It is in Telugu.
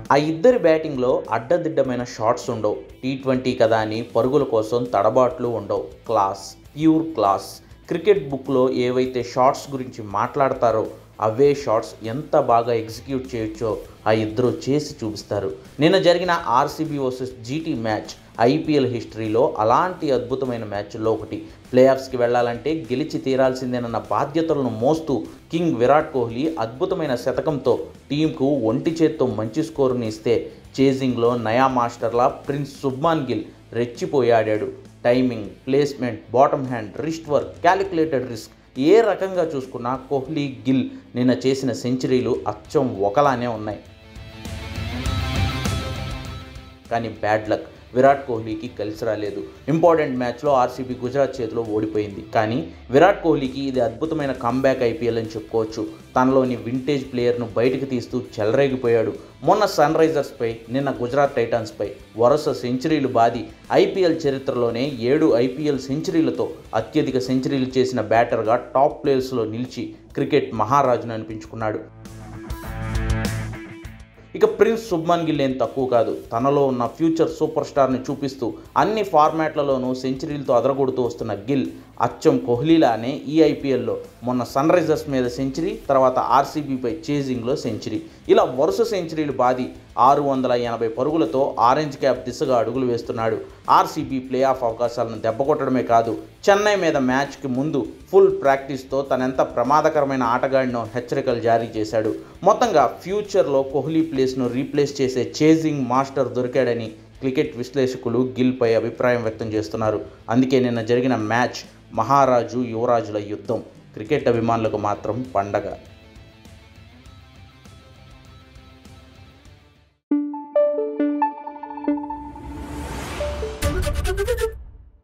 ఆ ఇద్దరి బ్యాటింగ్లో అడ్డదిడ్డమైన షాట్స్ ఉండవు టీ ట్వంటీ కదా అని పరుగుల కోసం తడబాట్లు ఉండవు క్లాస్ ప్యూర్ క్లాస్ క్రికెట్ బుక్లో ఏవైతే షాట్స్ గురించి మాట్లాడతారో అవే షాట్స్ ఎంత బాగా ఎగ్జిక్యూట్ చేయొచ్చో ఆ ఇద్దరు చేసి చూపిస్తారు నిన్న జరిగిన RCB versus GT match IPL హిస్టరీలో అలాంటి అద్భుతమైన మ్యాచ్ల్లో ఒకటి ప్లే ఆఫ్స్కి వెళ్ళాలంటే గెలిచి తీరాల్సిందేనన్న బాధ్యతలను మోస్తూ కింగ్ విరాట్ కోహ్లీ అద్భుతమైన శతకంతో టీంకు ఒంటి చేత్తో మంచి స్కోరుని ఇస్తే చేజింగ్లో నయా మాస్టర్లా ప్రిన్స్ శుభ్మాన్ గిల్ రెచ్చిపోయి ఆడాడు timing placement bottom hand wrist work calculated risk ఏ రకంగా చూసుకున్నా కోహ్లీ గిల్ నిన్న చేసిన సెంచరీలు అచ్చం ఒకలానే ఉన్నాయి కానీ బ్యాడ్ లక్ విరాట్ కోహ్లీకి కలిసి రాలేదు ఇంపార్టెంట్ మ్యాచ్లో ఆర్సీబీ గుజరాత్ చేతిలో ఓడిపోయింది కానీ విరాట్ కోహ్లీకి ఇది అద్భుతమైన కమ్బ్యాక్ ఐపీఎల్ అని చెప్పుకోవచ్చు తనలోని వింటేజ్ ప్లేయర్ను బయటకు తీస్తూ చెలరేగిపోయాడు మొన్న సన్ రైజర్స్పై నిన్న గుజరాత్ టైటాన్స్పై వరుస సెంచరీలు బాది ఐపీఎల్ చరిత్రలోనే ఏడు ఐపీఎల్ సెంచరీలతో అత్యధిక సెంచరీలు చేసిన బ్యాటర్గా టాప్ ప్లేయర్స్లో నిలిచి క్రికెట్ మహారాజును అనిపించుకున్నాడు ఇక ప్రిన్స్ శుభ్మన్ గిల్ ఏం తక్కువ కాదు తనలో ఉన్న ఫ్యూచర్ సూపర్ స్టార్ని చూపిస్తూ అన్ని ఫార్మాట్లలోనూ సెంచరీలతో అదరగొడుతూ వస్తున్న గిల్ అచ్చం కోహ్లీలానే ఈ ఐపీఎల్లో మొన్న సన్ రైజర్స్ మీద సెంచరీ తర్వాత ఆర్సీబీపై చేజింగ్లో సెంచరీ ఇలా వరుస సెంచరీలు బాది ఆరు వందల ఎనభై పరుగులతో ఆరెంజ్ క్యాప్ దిశగా అడుగులు వేస్తున్నాడు ఆర్సీబీ ప్లే ఆఫ్ అవకాశాలను దెబ్బకొట్టడమే కాదు చెన్నై మీద మ్యాచ్కి ముందు ఫుల్ ప్రాక్టీస్తో తనెంత ప్రమాదకరమైన ఆటగాడినో హెచ్చరికలు జారీ చేశాడు మొత్తంగా ఫ్యూచర్లో కోహ్లీ ప్లేస్ను రీప్లేస్ చేసే చేజింగ్ మాస్టర్ దొరికాడని క్రికెట్ విశ్లేషకులు గిల్పై అభిప్రాయం వ్యక్తం చేస్తున్నారు అందుకే నిన్న జరిగిన మ్యాచ్ మహారాజు యువరాజుల యుద్ధం క్రికెట్ అభిమానులకు మాత్రం పండగ Thank you.